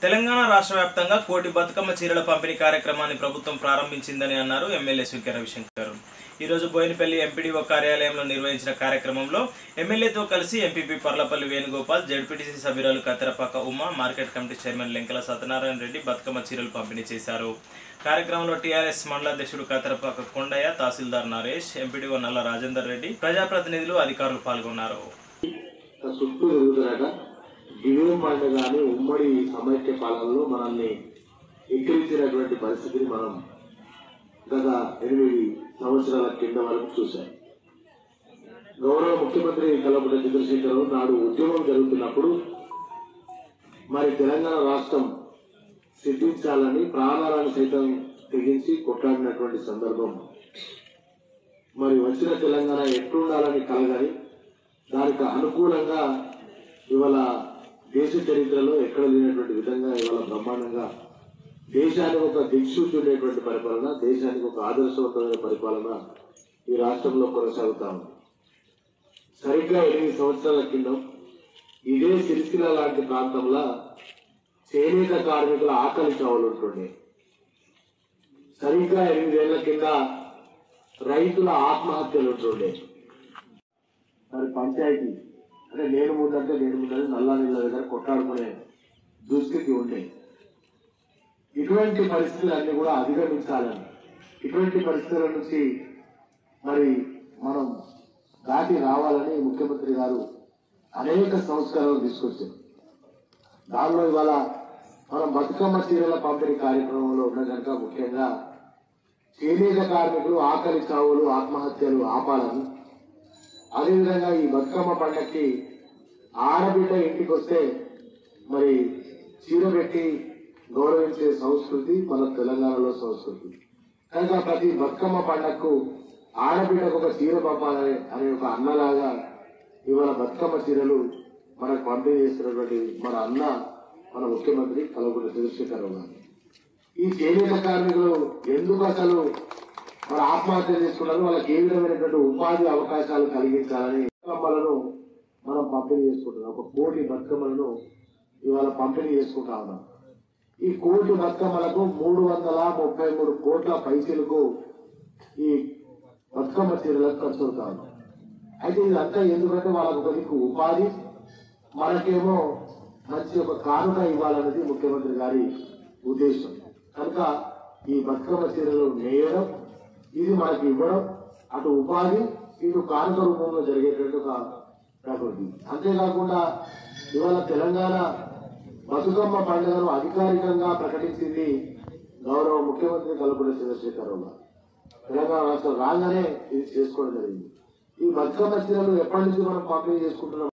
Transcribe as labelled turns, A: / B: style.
A: తెలంగాణ రాష్ట్ర వ్యాప్తంగా కోటి బతుకమ్మ చీరల పంపిణీ కార్యక్రమాన్ని ప్రభుత్వం ప్రారంభించిందని అన్నారు ఎమ్మెల్యే సుంకె రవిశంకర్ ఈరోజు బోయినపల్లి ఎంపీడీఓ కార్యాలయంలో నిర్వహించిన కార్యక్రమంలో ఎమ్మెల్యేతో కలిసి ఎంపీపీ పర్లపల్లి వేణుగోపాల్ జడ్పీటీసీ సభ్యురాలు Kattherapaka Uma market committee chairman Lenkala Satyanarayana Reddy Bathukamma చీరలు పంపిణీ చేశారు కార్యక్రమంలో టీఆర్ఎస్ మండలాధ్యక్షుడు కత్తెరపాక కొండయ్య తహసీల్దార్ నరేష్ ఎంపీడీఓ నల్ల రాజేందర్ రెడ్డి ప్రజాప్రతినిధులు అధికారులు పాల్గొన్నారు
B: చుట్టూ తిరుగుతున్నాక గిరిజన పండుగ కానీ ఉమ్మడి సమైక్య పాలనలో మనల్ని ఎక్కిరించినటువంటి పరిస్థితిని మనం గత ఎనిమిది సంవత్సరాల కింద వరకు చూశాం గౌరవ ముఖ్యమంత్రి కల్వకుంట్ల చంద్రశేఖరరావు నాడు ఉద్యమం జరుగుతున్నప్పుడు మరి తెలంగాణ రాష్ట్రం సిద్ధించాలని ప్రాణాలను సైతం తెగించి కొట్లాడినటువంటి సందర్భం మరి వచ్చిన తెలంగాణ ఎట్లుండాలని కలగని దానికి అనుకూలంగా ఇవాళ దేశ చరిత్రలో ఎక్కడ లేనటువంటి విధంగా ఇవాళ బ్రహ్మాండంగా దేశానికి ఒక దిక్సూచుండేటువంటి పరిపాలన దేశానికి ఒక ఆదర్శవంతమైన పరిపాలన ఈ రాష్ట్రంలో కొనసాగుతా ఉంది సరిగ్గా ఎనిమిది సంవత్సరాల కింద ఇదే సిరిసిల్ల లాంటి ప్రాంతంలో చేనేత కార్మికుల ఆకలి చావులు ఉంటుండే సరిగ్గా ఎనిమిదేళ్ల కింద రైతుల ఆత్మహత్యలు ఉంటుండే మరి పంచాయతీ అంటే నేను ముందంటే నేను ముందంటే నల్లా నీళ్ళ దగ్గర కొట్టాడుకునే దుస్థితి ఉండే ఇటువంటి పరిస్థితులన్నీ కూడా అధిగమించాలని ఇటువంటి పరిస్థితుల నుంచి మరి మనం దాటి రావాలని ముఖ్యమంత్రి గారు అనేక సంస్కరణలు తీసుకొచ్చారు దానిలో ఇవాళ మనం బతుకమ్మ చీరల పంపిణీ కార్యక్రమంలో ఉన్న కనుక ముఖ్యంగా చేనేత కార్మికులు ఆకలి చావులు ఆత్మహత్యలు ఆపాలని అదేవిధంగా ఈ బతుకమ్మ పండక్కి ఆడబిడ్డ ఇంటికి వస్తే మరి చీర పెట్టి గౌరవించే సంస్కృతి మన తెలంగాణలో సంస్కృతి కనుక ప్రతి బతుకమ్మ పండగకు ఆడబిడ్డకు ఒక చీర పంపాలని అనే ఒక అన్నలాగా ఇవాళ బతుకమ్మ చీరలు మనకు పంపిణీ చేస్తున్నటువంటి మన అన్న మన ముఖ్యమంత్రి కలవకుంట్ల చంద్రశేఖరరావు గారు ఈ చేనేత కార్మికులు ఎందుకు అసలు మరి ఆత్మహత్య చేసుకున్నారు వాళ్ళకి ఏ విధమైనటువంటి ఉపాధి అవకాశాలు కలిగించాలని బతుకమ్మలను మనం పంపిణీ చేసుకుంటున్నాం ఒక కోటి బతుకమ్మలను ఇవాళ పంపిణీ చేసుకుంటా ఉన్నాం ఈ కోటి బతుకమ్మలకు మూడు వందల ముప్పై మూడు కోట్ల పైసలకు ఈ బతుకమ్మ చీరలకు ఖర్చు అవుతా ఉన్నాం అయితే ఇదంతా ఎందుకంటే వాళ్ళకు ఒక దిక్కు ఉపాధి మనకేమో మంచి ఒక కానుక ఇవ్వాలన్నది ముఖ్యమంత్రి గారి ఉద్దేశం కనుక ఈ బతుకమ్మ చీరలు నేయడం ఇది మనకి ఇవ్వడం అటు ఉపాధి ఇటు కానుక రూపంలో జరిగేటువంటి ఒక ప్రకృతి అంతేకాకుండా ఇవాళ తెలంగాణ బతుకమ్మ పండుగను అధికారికంగా ప్రకటించింది గౌరవ ముఖ్యమంత్రి కల్పన చంద్రశేఖరరావు గారు తెలంగాణ రాష్ట్రం రాగానే ఇది చేసుకోవడం జరిగింది ఈ బతుకమ్మ చీరలు ఎప్పటి నుంచి మనం పంపిణీ చేసుకుంటున్నాం